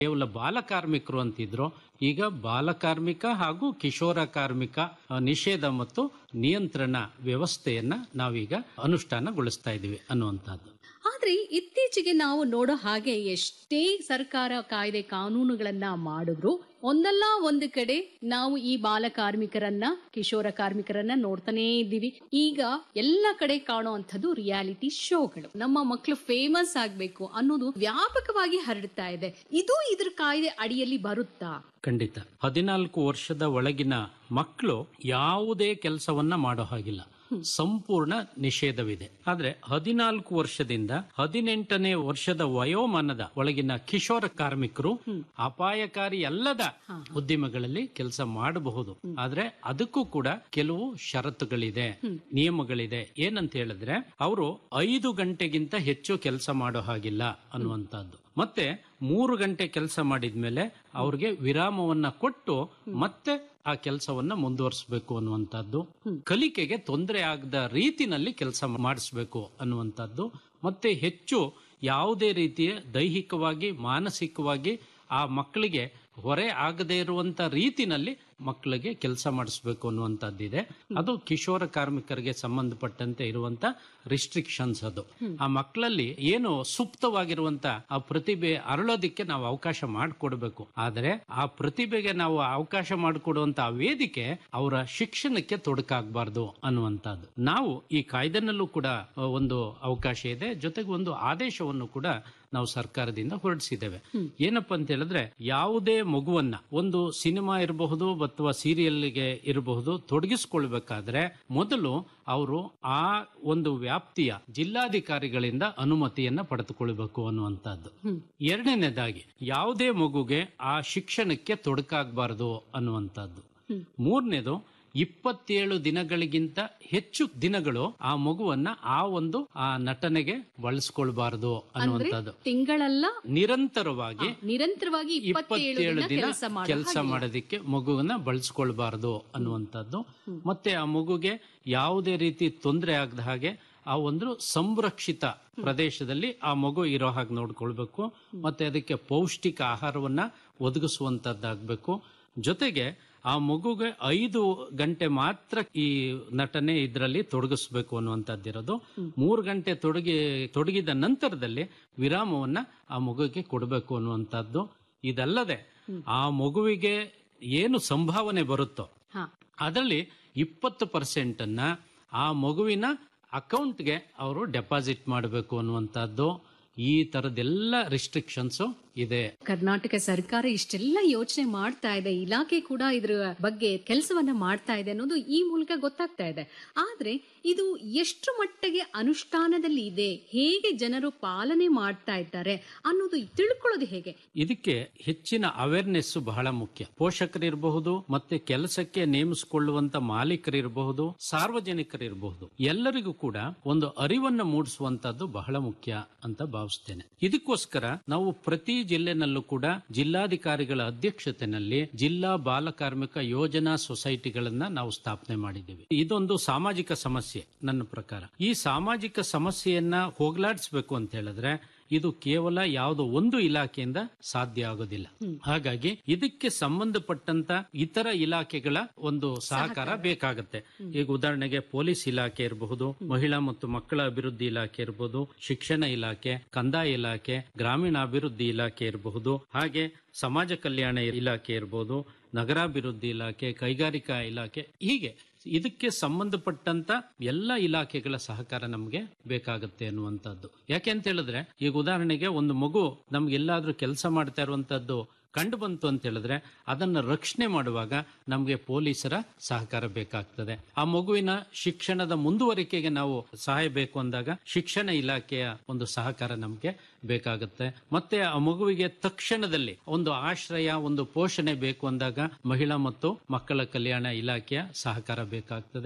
ಕೇವಲ ಬಾಲಕಾರ್ಮಿಕರು ಅಂತಿದ್ರು ಈಗ ಬಾಲಕಾರ್ಮಿಕ ಹಾಗೂ ಕಿಶೋರ ಕಾರ್ಮಿಕ ಆ, ನಿಷೇಧ ಮತ್ತು ನಿಯಂತ್ರಣ ವ್ಯವಸ್ಥೆಯನ್ನ ನಾವೀಗ ಅನುಷ್ಠಾನಗೊಳಿಸ್ತಾ ಇದ್ದೀವಿ ಅನ್ನುವಂಥದ್ದು ಆದ್ರೆ ಇತ್ತೀಚೆಗೆ ನಾವು ನೋಡೋ ಹಾಗೆ ಎಷ್ಟೇ ಸರ್ಕಾರ ಕಾಯ್ದೆ ಕಾನೂನುಗಳನ್ನ ಮಾಡಿದ್ರು ಒಂದಲ್ಲ ಒಂದು ಕಡೆ ನಾವು ಈ ಬಾಲ ಕಾರ್ಮಿಕರನ್ನ ಕಿಶೋರ ಕಾರ್ಮಿಕರನ್ನ ನೋಡ್ತಾನೇ ಇದ್ದೀವಿ ಈಗ ಎಲ್ಲ ಕಡೆ ಕಾಣುವಂಥದ್ದು ರಿಯಾಲಿಟಿ ಶೋಗಳು ನಮ್ಮ ಮಕ್ಕಳು ಫೇಮಸ್ ಆಗ್ಬೇಕು ಅನ್ನೋದು ವ್ಯಾಪಕವಾಗಿ ಹರಡ್ತಾ ಇದೆ ಇದು ಇದ್ರ ಕಾಯ್ದೆ ಅಡಿಯಲ್ಲಿ ಬರುತ್ತಾ ಖಂಡಿತ ಹದಿನಾಲ್ಕು ವರ್ಷದ ಒಳಗಿನ ಮಕ್ಕಳು ಯಾವುದೇ ಕೆಲಸವನ್ನ ಮಾಡೋ ಹಾಗಿಲ್ಲ ಸಂಪೂರ್ಣ ನಿಷೇಧವಿದೆ ಆದ್ರೆ ಹದಿನಾಲ್ಕು ವರ್ಷದಿಂದ ಹದಿನೆಂಟನೇ ವರ್ಷದ ವಯೋಮಾನದ ಒಳಗಿನ ಕಿಶೋರ ಕಾರ್ಮಿಕರು ಅಪಾಯಕಾರಿ ಅಲ್ಲದ ಉದ್ಯಮಗಳಲ್ಲಿ ಕೆಲಸ ಮಾಡಬಹುದು ಆದ್ರೆ ಅದಕ್ಕೂ ಕೂಡ ಕೆಲವು ಷರತ್ತುಗಳಿದೆ ನಿಯಮಗಳಿದೆ ಏನಂತ ಹೇಳಿದ್ರೆ ಅವರು ಐದು ಗಂಟೆಗಿಂತ ಹೆಚ್ಚು ಕೆಲಸ ಮಾಡೋ ಹಾಗಿಲ್ಲ ಅನ್ನುವಂಥದ್ದು ಮತ್ತೆ ಮೂರು ಗಂಟೆ ಕೆಲಸ ಮಾಡಿದ್ಮೇಲೆ ಅವ್ರಿಗೆ ವಿರಾಮವನ್ನ ಕೊಟ್ಟು ಮತ್ತೆ ಆ ಕೆಲಸವನ್ನ ಮುಂದುವರಿಸಬೇಕು ಅನ್ನುವಂಥದ್ದು ಕಲಿಕೆಗೆ ತೊಂದರೆ ಆಗದ ರೀತಿನಲ್ಲಿ ಕೆಲಸ ಮಾಡಿಸ್ಬೇಕು ಅನ್ನುವಂಥದ್ದು ಮತ್ತೆ ಹೆಚ್ಚು ಯಾವುದೇ ರೀತಿಯ ದೈಹಿಕವಾಗಿ ಮಾನಸಿಕವಾಗಿ ಆ ಮಕ್ಕಳಿಗೆ ಹೊರೆ ಆಗದೇ ಇರುವಂತ ರೀತಿನಲ್ಲಿ ಮಕ್ಕಳಿಗೆ ಕೆಲಸ ಮಾಡಿಸ್ಬೇಕು ಅನ್ನುವಂಥದ್ದಿದೆ ಅದು ಕಿಶೋರ ಕಾರ್ಮಿಕರಿಗೆ ಸಂಬಂಧಪಟ್ಟಂತೆ ಇರುವಂತ ರಿಸ್ಟ್ರಿಕ್ಷನ್ಸ್ ಅದು ಆ ಮಕ್ಕಳಲ್ಲಿ ಏನು ಸುಪ್ತವಾಗಿರುವಂತ ಆ ಪ್ರತಿಭೆ ಅರಳೋದಿಕ್ಕೆ ನಾವು ಅವಕಾಶ ಮಾಡಿಕೊಡ್ಬೇಕು ಆದರೆ ಆ ಪ್ರತಿಭೆಗೆ ನಾವು ಅವಕಾಶ ಮಾಡಿಕೊಡುವಂತ ಆ ವೇದಿಕೆ ಅವರ ಶಿಕ್ಷಣಕ್ಕೆ ತೊಡಕಾಗಬಾರ್ದು ಅನ್ನುವಂಥದ್ದು ನಾವು ಈ ಕಾಯ್ದೆನಲ್ಲೂ ಕೂಡ ಆ, ಒಂದು ಅವಕಾಶ ಇದೆ ಜೊತೆಗೆ ಒಂದು ಆದೇಶವನ್ನು ಕೂಡ ನಾವು ಸರ್ಕಾರದಿಂದ ಹೊರಡಿಸಿದ್ದೇವೆ ಏನಪ್ಪಾ ಅಂತ ಹೇಳಿದ್ರೆ ಯಾವುದೇ ಮಗುವನ್ನ ಒಂದು ಸಿನಿಮಾ ಇರಬಹುದು ಅಥವಾ ಸೀರಿಯಲ್ಗೆ ಇರಬಹುದು ತೊಡಗಿಸ್ಕೊಳ್ಬೇಕಾದ್ರೆ ಮೊದಲು ಅವರು ಆ ಒಂದು ವ್ಯಾಪ್ತಿಯ ಜಿಲ್ಲಾಧಿಕಾರಿಗಳಿಂದ ಅನುಮತಿಯನ್ನ ಪಡೆದುಕೊಳ್ಬೇಕು ಅನ್ನುವಂಥದ್ದು ಎರಡನೇದಾಗಿ ಯಾವುದೇ ಮಗುಗೆ ಆ ಶಿಕ್ಷಣಕ್ಕೆ ತೊಡಕಾಗಬಾರದು ಅನ್ನುವಂಥದ್ದು ಮೂರನೇದು ಇಪ್ಪತ್ತೇಳು ದಿನಗಳಿಗಿಂತ ಹೆಚ್ಚು ದಿನಗಳು ಆ ಮಗುವನ್ನ ಆ ಒಂದು ಆ ನಟನೆಗೆ ಬಳಸ್ಕೊಳ್ಬಾರದು ಅನ್ನುವಂಥದ್ದು ತಿಂಗಳಲ್ಲ ನಿರಂತರವಾಗಿ ನಿರಂತರವಾಗಿ ಇಪ್ಪತ್ತೇಳು ಇಪ್ಪತ್ತೇಳು ದಿನ ದಿನ ಕೆಲಸ ಮಾಡೋ ಕೆಲಸ ಹಾಗಿಲ್ಲ. ಮಾಡೋದಿಕ್ಕೆ ಮಗುವನ್ನ ಬಳಸ್ಕೊಳ್ಬಾರದು ಅನ್ನುವಂಥದ್ದು ಮತ್ತೆ ಆ ಮಗುಗೆ ಯಾವುದೇ ರೀತಿ ತೊಂದರೆ ಆಗದ ಹಾಗೆ ಆ ಒಂದು ಸಂರಕ್ಷಿತ ಪ್ರದೇಶದಲ್ಲಿ ಆ ಮಗು ಇರೋ ಹಾಗೆ ನೋಡ್ಕೊಳ್ಬೇಕು ಮತ್ತೆ ಅದಕ್ಕೆ ಪೌಷ್ಟಿಕ ಆಹಾರವನ್ನ ಒದಗಿಸುವಂತದ್ದಾಗಬೇಕು ಜೊತೆಗೆ ಆ ಮಗುಗೆ ಐದು ಗಂಟೆ ಮಾತ್ರ ಈ ನಟನೆ ಇದರಲ್ಲಿ ತೊಡಗಿಸ್ಬೇಕು ಅನ್ನುವಂಥದ್ದಿರೋದು ಮೂರು ಗಂಟೆ ತೊಡಗಿ ತೊಡಗಿದ ನಂತರದಲ್ಲಿ ವಿರಾಮವನ್ನ ಆ ಮಗುಗೆ ಕೊಡಬೇಕು ಅನ್ನುವಂಥದ್ದು ಇದಲ್ಲದೆ ಆ ಮಗುವಿಗೆ ಏನು ಸಂಭಾವನೆ ಬರುತ್ತೋ ಹಾ ಅದರಲ್ಲಿ ಇಪ್ಪತ್ತು ಪರ್ಸೆಂಟ್ ಅನ್ನ ಆ ಮಗುವಿನ ಅಕೌಂಟ್ಗೆ ಅವರು ಡೆಪಾಸಿಟ್ ಮಾಡಬೇಕು ಅನ್ನುವಂಥದ್ದು ಈ ತರದೆಲ್ಲ ರಿಸ್ಟ್ರಿಕ್ಷನ್ಸ್ ಇದೆ ಕರ್ನಾಟಕ ಸರ್ಕಾರ ಇಷ್ಟೆಲ್ಲ ಯೋಚನೆ ಮಾಡ್ತಾ ಇದೆ ಇಲಾಖೆ ಕೂಡ ಇದ್ರ ಬಗ್ಗೆ ಕೆಲಸವನ್ನ ಮಾಡ್ತಾ ಇದೆ ಅನ್ನೋದು ಈ ಮೂಲಕ ಗೊತ್ತಾಗ್ತಾ ಇದೆ ಆದ್ರೆ ಇದು ಎಷ್ಟು ಮಟ್ಟಿಗೆ ಅನುಷ್ಠಾನದಲ್ಲಿ ಇದೆ ಹೇಗೆ ಜನರು ಪಾಲನೆ ಮಾಡ್ತಾ ಇದ್ದಾರೆ ಅನ್ನೋದು ತಿಳ್ಕೊಳ್ಳೋದು ಹೇಗೆ ಇದಕ್ಕೆ ಹೆಚ್ಚಿನ ಅವೇರ್ನೆಸ್ ಬಹಳ ಮುಖ್ಯ ಪೋಷಕರಿರಬಹುದು ಮತ್ತೆ ಕೆಲಸಕ್ಕೆ ನೇಮಿಸಿಕೊಳ್ಳುವಂತ ಮಾಲೀಕರಿರಬಹುದು ಸಾರ್ವಜನಿಕರಿರಬಹುದು ಎಲ್ಲರಿಗೂ ಕೂಡ ಒಂದು ಅರಿವನ್ನು ಮೂಡಿಸುವಂತದ್ದು ಬಹಳ ಮುಖ್ಯ ಅಂತ ಭಾವಿಸ್ತೇನೆ ಇದಕ್ಕೋಸ್ಕರ ನಾವು ಪ್ರತಿ ಜಿಲ್ಲೆನಲ್ಲೂ ಕೂಡ ಜಿಲ್ಲಾಧಿಕಾರಿಗಳ ಅಧ್ಯಕ್ಷತೆಯಲ್ಲಿ ಜಿಲ್ಲಾ ಬಾಲ ಕಾರ್ಮಿಕ ಯೋಜನಾ ಸೊಸೈಟಿಗಳನ್ನ ನಾವು ಸ್ಥಾಪನೆ ಮಾಡಿದ್ದೀವಿ ಇದೊಂದು ಸಾಮಾಜಿಕ ಸಮಸ್ಯೆ ನನ್ನ ಪ್ರಕಾರ ಈ ಸಾಮಾಜಿಕ ಸಮಸ್ಯೆಯನ್ನ ಹೋಗ್ಲಾಡಿಸ್ಬೇಕು ಅಂತ ಹೇಳಿದ್ರೆ ಇದು ಕೇವಲ ಯಾವುದೋ ಒಂದು ಇಲಾಖೆಯಿಂದ ಸಾಧ್ಯ ಆಗೋದಿಲ್ಲ ಹಾಗಾಗಿ ಇದಕ್ಕೆ ಸಂಬಂಧಪಟ್ಟಂತ ಇತರ ಇಲಾಖೆಗಳ ಒಂದು ಸಹಕಾರ ಬೇಕಾಗುತ್ತೆ ಈಗ ಉದಾಹರಣೆಗೆ ಪೊಲೀಸ್ ಇಲಾಖೆ ಇರಬಹುದು ಮಹಿಳಾ ಮತ್ತು ಮಕ್ಕಳ ಅಭಿವೃದ್ಧಿ ಇಲಾಖೆ ಇರಬಹುದು ಶಿಕ್ಷಣ ಇಲಾಖೆ ಕಂದಾಯ ಇಲಾಖೆ ಗ್ರಾಮೀಣಾಭಿವೃದ್ಧಿ ಇಲಾಖೆ ಇರಬಹುದು ಹಾಗೆ ಸಮಾಜ ಕಲ್ಯಾಣ ಇಲಾಖೆ ಇರಬಹುದು ನಗರಾಭಿವೃದ್ಧಿ ಇಲಾಖೆ ಕೈಗಾರಿಕಾ ಇಲಾಖೆ ಹೀಗೆ ಇದಕ್ಕೆ ಸಂಬಂಧಪಟ್ಟಂತ ಎಲ್ಲ ಇಲಾಖೆಗಳ ಸಹಕಾರ ನಮಗೆ ಬೇಕಾಗುತ್ತೆ ಅನ್ನುವಂಥದ್ದು ಯಾಕೆ ಅಂತ ಹೇಳಿದ್ರೆ ಈಗ ಉದಾಹರಣೆಗೆ ಒಂದು ಮಗು ನಮ್ಗೆ ಎಲ್ಲಾದ್ರೂ ಕೆಲಸ ಮಾಡ್ತಾ ಇರುವಂತದ್ದು ಕಂಡು ಬಂತು ಅಂತ ಹೇಳಿದ್ರೆ ಅದನ್ನ ರಕ್ಷಣೆ ಮಾಡುವಾಗ ನಮಗೆ ಪೊಲೀಸರ ಸಹಕಾರ ಬೇಕಾಗ್ತದೆ ಆ ಮಗುವಿನ ಶಿಕ್ಷಣದ ಮುಂದುವರಿಕೆಗೆ ನಾವು ಸಹಾಯ ಬೇಕು ಅಂದಾಗ ಶಿಕ್ಷಣ ಇಲಾಖೆಯ ಒಂದು ಸಹಕಾರ ನಮಗೆ ಬೇಕಾಗುತ್ತೆ ಮತ್ತೆ ಆ ಮಗುವಿಗೆ ತಕ್ಷಣದಲ್ಲಿ ಒಂದು ಆಶ್ರಯ ಒಂದು ಪೋಷಣೆ ಬೇಕು ಅಂದಾಗ ಮಹಿಳಾ ಮತ್ತು ಮಕ್ಕಳ ಕಲ್ಯಾಣ ಇಲಾಖೆಯ ಸಹಕಾರ ಬೇಕಾಗ್ತದೆ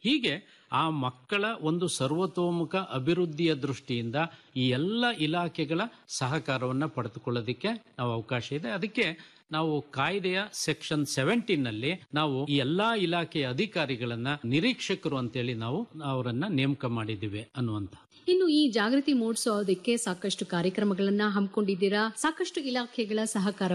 ಹೀಗೆ ಆ ಮಕ್ಕಳ ಒಂದು ಸರ್ವತೋಮುಖ ಅಭಿವೃದ್ಧಿಯ ದೃಷ್ಟಿಯಿಂದ ಈ ಎಲ್ಲ ಇಲಾಖೆಗಳ ಸಹಕಾರವನ್ನ ಪಡೆದುಕೊಳ್ಳೋದಕ್ಕೆ ನಾವು ಅವಕಾಶ ಇದೆ ಅದಕ್ಕೆ ನಾವು ಕಾಯ್ದೆಯ ಸೆಕ್ಷನ್ ಸೆವೆಂಟೀನ್ ನಲ್ಲಿ ನಾವು ಈ ಎಲ್ಲಾ ಇಲಾಖೆಯ ಅಧಿಕಾರಿಗಳನ್ನ ನಿರೀಕ್ಷಕರು ಅಂತೇಳಿ ನಾವು ಅವರನ್ನ ನೇಮಕ ಮಾಡಿದ್ದೀವಿ ಅನ್ನುವಂತ ಇನ್ನು ಈ ಜಾಗೃತಿ ಮೂಡಿಸೋದಕ್ಕೆ ಸಾಕಷ್ಟು ಕಾರ್ಯಕ್ರಮಗಳನ್ನ ಹಮ್ಮಿಕೊಂಡಿದ್ದೀರಾ ಸಾಕಷ್ಟು ಇಲಾಖೆಗಳ ಸಹಕಾರ